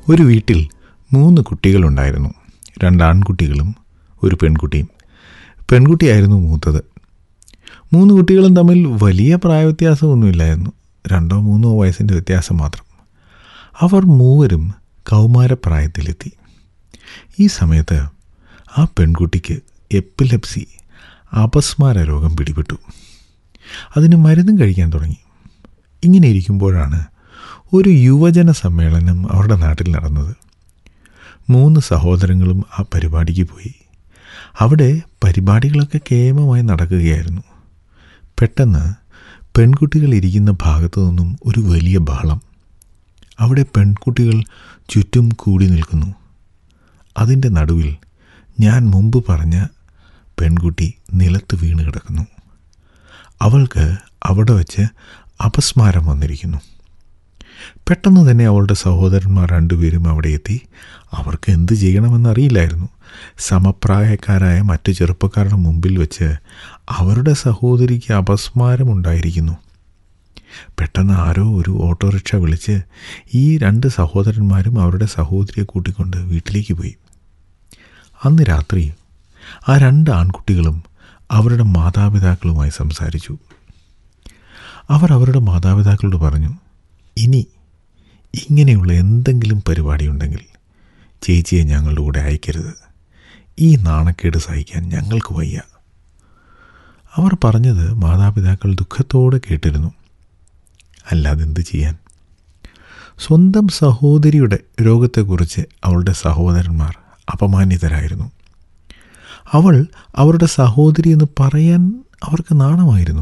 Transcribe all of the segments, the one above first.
ഒരു വീട്ടിൽ മൂന്ന് കുട്ടികളുണ്ടായിരുന്നു രണ്ട് ആൺകുട്ടികളും ഒരു പെൺകുട്ടിയും പെൺകുട്ടിയായിരുന്നു മൂത്തത് മൂന്ന് കുട്ടികളും തമ്മിൽ വലിയ പ്രായവ്യത്യാസമൊന്നുമില്ലായിരുന്നു രണ്ടോ മൂന്നോ വയസ്സിൻ്റെ വ്യത്യാസം മാത്രം അവർ മൂവരും കൗമാരപ്രായത്തിലെത്തി ഈ സമയത്ത് ആ പെൺകുട്ടിക്ക് എപ്പിലെപ്സി അപസ്മാര രോഗം പിടിപെട്ടു അതിന് മരുന്നും കഴിക്കാൻ തുടങ്ങി ഇങ്ങനെ ഇരിക്കുമ്പോഴാണ് ഒരു യുവജന സമ്മേളനം അവരുടെ നാട്ടിൽ നടന്നത് മൂന്ന് സഹോദരങ്ങളും ആ പരിപാടിക്ക് പോയി അവിടെ പരിപാടികളൊക്കെ കേമമായി നടക്കുകയായിരുന്നു പെട്ടെന്ന് പെൺകുട്ടികൾ ഇരിക്കുന്ന ഭാഗത്തു നിന്നും ഒരു വലിയ ബഹളം അവിടെ പെൺകുട്ടികൾ ചുറ്റും കൂടി നിൽക്കുന്നു അതിൻ്റെ നടുവിൽ ഞാൻ മുമ്പ് പറഞ്ഞ പെൺകുട്ടി നിലത്ത് വീണ് കിടക്കുന്നു അവൾക്ക് അവിടെ വച്ച് അപസ്മാരം വന്നിരിക്കുന്നു പെട്ടെന്ന് തന്നെ അവളുടെ സഹോദരന്മാർ രണ്ടുപേരും അവിടെ എത്തി അവർക്ക് എന്ത് ചെയ്യണമെന്നറിയില്ലായിരുന്നു സമപ്രായക്കാരായ മറ്റു ചെറുപ്പക്കാരുടെ മുമ്പിൽ വെച്ച് അവരുടെ സഹോദരിക്ക് അപസ്മാരമുണ്ടായിരിക്കുന്നു പെട്ടെന്ന് ആരോ ഒരു ഓട്ടോറിക്ഷ വിളിച്ച് ഈ രണ്ട് സഹോദരന്മാരും അവരുടെ സഹോദരിയെ കൂട്ടിക്കൊണ്ട് വീട്ടിലേക്ക് പോയി അന്ന് രാത്രി ആ രണ്ട് ആൺകുട്ടികളും അവരുടെ മാതാപിതാക്കളുമായി സംസാരിച്ചു അവർ അവരുടെ മാതാപിതാക്കളോട് പറഞ്ഞു ഇനി ഇങ്ങനെയുള്ള എന്തെങ്കിലും പരിപാടിയുണ്ടെങ്കിൽ ചേച്ചിയെ ഞങ്ങളുടെ കൂടെ അയക്കരുത് ഈ നാണക്കേട് സഹിക്കാൻ ഞങ്ങൾക്ക് വയ്യ അവർ പറഞ്ഞത് മാതാപിതാക്കൾ ദുഃഖത്തോടെ കേട്ടിരുന്നു അല്ലാതെ എന്ത് ചെയ്യാൻ സ്വന്തം സഹോദരിയുടെ രോഗത്തെക്കുറിച്ച് അവളുടെ സഹോദരന്മാർ അപമാനിതരായിരുന്നു അവൾ അവരുടെ സഹോദരി എന്ന് പറയാൻ അവർക്ക് നാണമായിരുന്നു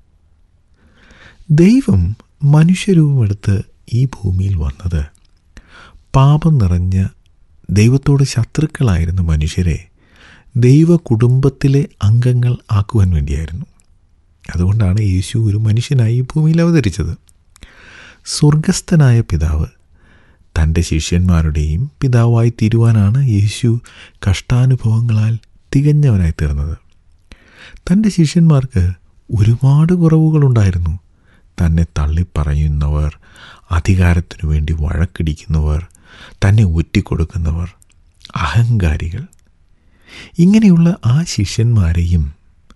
ദൈവം മനുഷ്യരൂപമെടുത്ത് ഈ ഭൂമിയിൽ വന്നത് പാപം നിറഞ്ഞ ദൈവത്തോട് ശത്രുക്കളായിരുന്ന മനുഷ്യരെ ദൈവ കുടുംബത്തിലെ അംഗങ്ങൾ ആക്കുവാൻ വേണ്ടിയായിരുന്നു അതുകൊണ്ടാണ് യേശു ഒരു മനുഷ്യനായി ഈ ഭൂമിയിൽ അവതരിച്ചത് സ്വർഗസ്ഥനായ പിതാവ് തൻ്റെ ശിഷ്യന്മാരുടെയും പിതാവായി തീരുവാനാണ് യേശു കഷ്ടാനുഭവങ്ങളാൽ തികഞ്ഞവനായി തീർന്നത് തൻ്റെ ശിഷ്യന്മാർക്ക് ഒരുപാട് കുറവുകളുണ്ടായിരുന്നു തന്നെ തള്ളിപ്പറയുന്നവർ അധികാരത്തിനു വേണ്ടി വഴക്കിടിക്കുന്നവർ തന്നെ ഒറ്റിക്കൊടുക്കുന്നവർ അഹങ്കാരികൾ ഇങ്ങനെയുള്ള ആ ശിഷ്യന്മാരെയും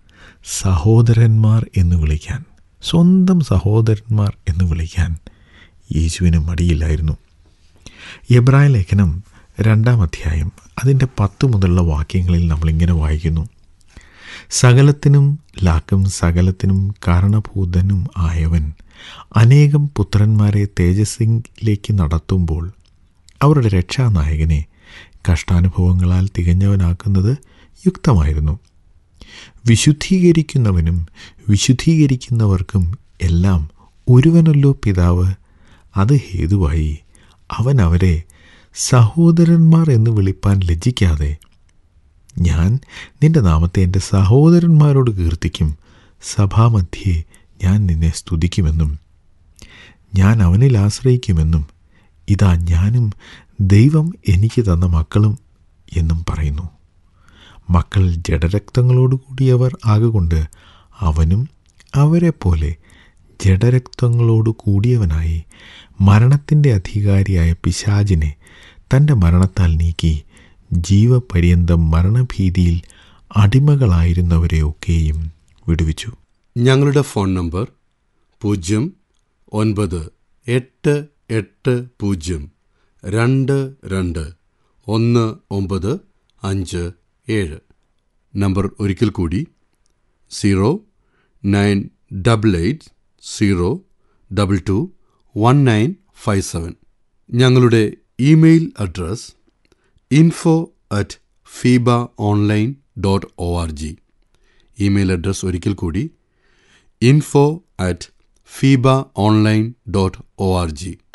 സഹോദരന്മാർ എന്ന് വിളിക്കാൻ സ്വന്തം സഹോദരന്മാർ എന്ന് വിളിക്കാൻ യേശുവിന് മടിയില്ലായിരുന്നു എബ്രായ ലേഖനം രണ്ടാം അധ്യായം അതിൻ്റെ പത്ത് മുതലുള്ള വാക്യങ്ങളിൽ നമ്മളിങ്ങനെ വായിക്കുന്നു സകലത്തിനും ലാക്കും സകലത്തിനും കാരണഭൂതനും ആയവൻ അനേകം പുത്രന്മാരെ തേജസ്സിലേക്ക് നടത്തുമ്പോൾ അവരുടെ രക്ഷാനായകനെ കഷ്ടാനുഭവങ്ങളാൽ തികഞ്ഞവനാക്കുന്നത് യുക്തമായിരുന്നു വിശുദ്ധീകരിക്കുന്നവനും വിശുദ്ധീകരിക്കുന്നവർക്കും എല്ലാം ഒരുവനല്ലോ പിതാവ് അത് ഹേതുവായി അവൻ അവരെ സഹോദരന്മാർ എന്ന് വിളിപ്പാൻ ലജ്ജിക്കാതെ ഞാൻ നിന്റെ നാമത്തെ എൻ്റെ സഹോദരന്മാരോട് കീർത്തിക്കും സഭാമധ്യേ ഞാൻ നിന്നെ സ്തുതിക്കുമെന്നും ഞാൻ അവനിൽ ആശ്രയിക്കുമെന്നും ഇതാ ഞാനും ദൈവം എനിക്ക് തന്ന മക്കളും എന്നും പറയുന്നു മക്കൾ ജഡരക്തങ്ങളോട് കൂടിയവർ ആകൊണ്ട് അവനും അവരെ പോലെ ജഡരക്തങ്ങളോട് കൂടിയവനായി മരണത്തിൻ്റെ അധികാരിയായ പിശാചിനെ തൻ്റെ മരണത്താൽ നീക്കി ജീവപര്യന്തം മരണഭീതിയിൽ അടിമകളായിരുന്നവരെയൊക്കെയും വിടുവിച്ചു ഞങ്ങളുടെ ഫോൺ നമ്പർ പൂജ്യം ഒൻപത് എട്ട് എട്ട് പൂജ്യം രണ്ട് രണ്ട് ഒന്ന് ഒമ്പത് അഞ്ച് ഏഴ് നമ്പർ ഒരിക്കൽ കൂടി zero nine double eight zero double two one nine five seven ഞങ്ങളുടെ email address info at Feba online dot O R G email address ഒരിക്കൽ കൂടി info at Feba online dot O R G